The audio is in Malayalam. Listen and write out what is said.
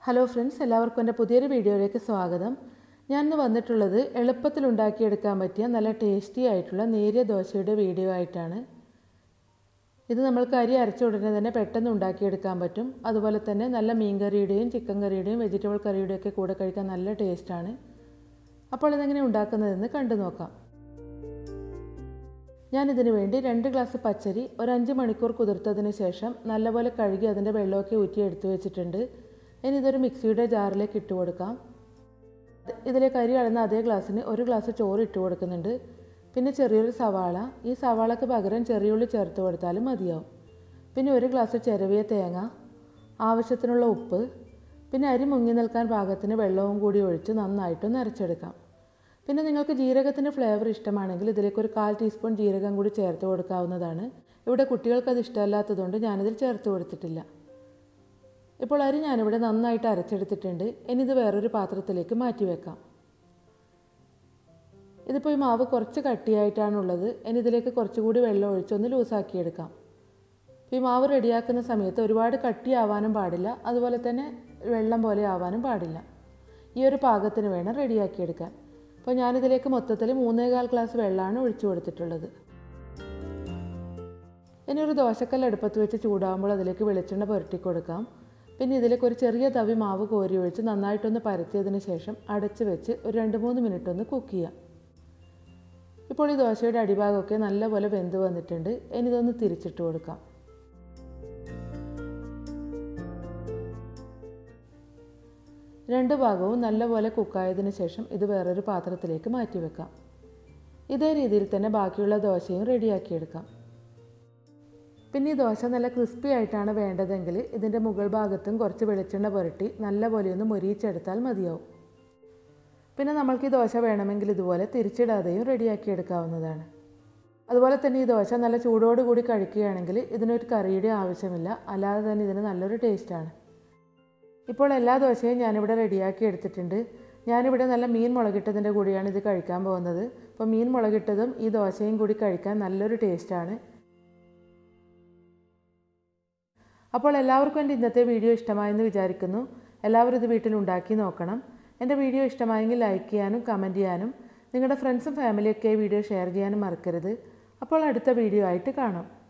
ഹലോ ഫ്രണ്ട്സ് എല്ലാവർക്കും എൻ്റെ പുതിയൊരു വീഡിയോയിലേക്ക് സ്വാഗതം ഞാൻ ഇന്ന് വന്നിട്ടുള്ളത് എളുപ്പത്തിൽ ഉണ്ടാക്കിയെടുക്കാൻ പറ്റിയ നല്ല ടേസ്റ്റി ആയിട്ടുള്ള നേരിയ ദോശയുടെ വീഡിയോ ആയിട്ടാണ് ഇത് നമ്മൾക്ക് അരി അരച്ച ഉടനെ തന്നെ പെട്ടെന്ന് ഉണ്ടാക്കിയെടുക്കാൻ പറ്റും അതുപോലെ തന്നെ നല്ല മീൻ കറിയുടെയും ചിക്കൻ കറിയുടെയും വെജിറ്റബിൾ കറിയുടെയും ഒക്കെ കൂടെ കഴിക്കാൻ നല്ല ടേസ്റ്റാണ് അപ്പോൾ ഇതെങ്ങനെ ഉണ്ടാക്കുന്നതെന്ന് കണ്ടു നോക്കാം ഞാനിതിന് വേണ്ടി രണ്ട് ഗ്ലാസ് പച്ചരി ഒരു അഞ്ച് മണിക്കൂർ കുതിർത്തതിന് ശേഷം നല്ലപോലെ കഴുകി അതിൻ്റെ വെള്ളമൊക്കെ ഊറ്റി എടുത്തു വെച്ചിട്ടുണ്ട് ഇനി ഇതൊരു മിക്സിയുടെ ജാറിലേക്ക് ഇട്ട് കൊടുക്കാം ഇതിലേക്ക് അരി അളന്ന അതേ ഗ്ലാസ്സിന് ഒരു ഗ്ലാസ് ചോറ് ഇട്ട് കൊടുക്കുന്നുണ്ട് പിന്നെ ചെറിയൊരു സവാള ഈ സവാളക്ക് പകരം ചെറിയുള്ളി ചേർത്ത് കൊടുത്താലും മതിയാവും പിന്നെ ഒരു ഗ്ലാസ് ചിരവിയ തേങ്ങ ആവശ്യത്തിനുള്ള ഉപ്പ് പിന്നെ അരി മുങ്ങി നിൽക്കാൻ പാകത്തിന് വെള്ളവും കൂടി ഒഴിച്ച് നന്നായിട്ടൊന്ന് അരച്ചെടുക്കാം പിന്നെ നിങ്ങൾക്ക് ജീരകത്തിൻ്റെ ഫ്ലേവർ ഇഷ്ടമാണെങ്കിൽ ഇതിലേക്ക് ഒരു കാൽ ടീസ്പൂൺ ജീരകം കൂടി ചേർത്ത് കൊടുക്കാവുന്നതാണ് ഇവിടെ കുട്ടികൾക്ക് അത് ഇഷ്ടമല്ലാത്തതുകൊണ്ട് ഞാനിതിൽ ചേർത്ത് കൊടുത്തിട്ടില്ല ഇപ്പോൾ അരി ഞാനിവിടെ നന്നായിട്ട് അരച്ചെടുത്തിട്ടുണ്ട് ഇനി ഇത് വേറൊരു പാത്രത്തിലേക്ക് മാറ്റി വെക്കാം ഇതിപ്പോൾ ഈ മാവ് കുറച്ച് കട്ടിയായിട്ടാണുള്ളത് ഇനി ഇതിലേക്ക് കുറച്ചുകൂടി വെള്ളം ഒഴിച്ചൊന്ന് ലൂസാക്കിയെടുക്കാം ഈ മാവ് റെഡിയാക്കുന്ന സമയത്ത് ഒരുപാട് കട്ടിയാവാനും പാടില്ല അതുപോലെ തന്നെ വെള്ളം പോലെ ആവാനും പാടില്ല ഈ ഒരു പാകത്തിന് വേണം റെഡിയാക്കിയെടുക്കാൻ അപ്പോൾ ഞാനിതിലേക്ക് മൊത്തത്തിൽ മൂന്നേകാൽ ഗ്ലാസ് വെള്ളമാണ് ഒഴിച്ചു കൊടുത്തിട്ടുള്ളത് ഇനി ഒരു ദോശക്കല്ല് അടുപ്പത്ത് വെച്ച് ചൂടാകുമ്പോൾ അതിലേക്ക് വെളിച്ചെണ്ണ പുരട്ടി കൊടുക്കാം പിന്നെ ഇതിലേക്ക് ഒരു ചെറിയ തവി മാവ് കോരി ഒഴിച്ച് നന്നായിട്ടൊന്ന് പരത്തിയതിന് ശേഷം അടച്ച് വെച്ച് ഒരു രണ്ട് മൂന്ന് മിനിറ്റ് ഒന്ന് കുക്ക് ചെയ്യാം ഇപ്പോൾ ഈ ദോശയുടെ അടിഭാഗമൊക്കെ നല്ലപോലെ വെന്ത് വന്നിട്ടുണ്ട് ഇനി ഇതൊന്ന് തിരിച്ചിട്ട് കൊടുക്കാം രണ്ട് ഭാഗവും നല്ലപോലെ കുക്കായതിനു ശേഷം ഇത് വേറൊരു പാത്രത്തിലേക്ക് മാറ്റി വെക്കാം ഇതേ രീതിയിൽ തന്നെ ബാക്കിയുള്ള ദോശയും റെഡിയാക്കിയെടുക്കാം പിന്നെ ഈ ദോശ നല്ല ക്രിസ്പി ആയിട്ടാണ് വേണ്ടതെങ്കിൽ ഇതിൻ്റെ മുകൾ ഭാഗത്തും കുറച്ച് വെളിച്ചെണ്ണ പുരട്ടി നല്ലപോലെ ഒന്ന് മൊരിയിച്ചെടുത്താൽ മതിയാവും പിന്നെ നമ്മൾക്ക് ഈ ദോശ വേണമെങ്കിൽ ഇതുപോലെ തിരിച്ചിടാതെയും റെഡിയാക്കി എടുക്കാവുന്നതാണ് അതുപോലെ തന്നെ ഈ ദോശ നല്ല ചൂടോടുകൂടി കഴിക്കുകയാണെങ്കിൽ ഇതിനൊരു കറിയുടെ ആവശ്യമില്ല അല്ലാതെ തന്നെ ഇതിന് നല്ലൊരു ടേസ്റ്റാണ് ഇപ്പോൾ എല്ലാ ദോശയും ഞാനിവിടെ റെഡിയാക്കി എടുത്തിട്ടുണ്ട് ഞാനിവിടെ നല്ല മീൻ മുളകിട്ടതിൻ്റെ കൂടിയാണ് ഇത് കഴിക്കാൻ പോകുന്നത് അപ്പോൾ മീൻ മുളകിട്ടതും ഈ ദോശയും കൂടി കഴിക്കാൻ നല്ലൊരു ടേസ്റ്റാണ് അപ്പോൾ എല്ലാവർക്കും എൻ്റെ ഇന്നത്തെ വീഡിയോ ഇഷ്ടമായെന്ന് വിചാരിക്കുന്നു എല്ലാവരും ഇത് വീട്ടിൽ ഉണ്ടാക്കി നോക്കണം എൻ്റെ വീഡിയോ ഇഷ്ടമായെങ്കിൽ ലൈക്ക് ചെയ്യാനും കമൻറ്റ് ചെയ്യാനും നിങ്ങളുടെ ഫ്രണ്ട്സും ഫാമിലിയൊക്കെ വീഡിയോ ഷെയർ ചെയ്യാനും മറക്കരുത് അപ്പോൾ അടുത്ത വീഡിയോ ആയിട്ട് കാണാം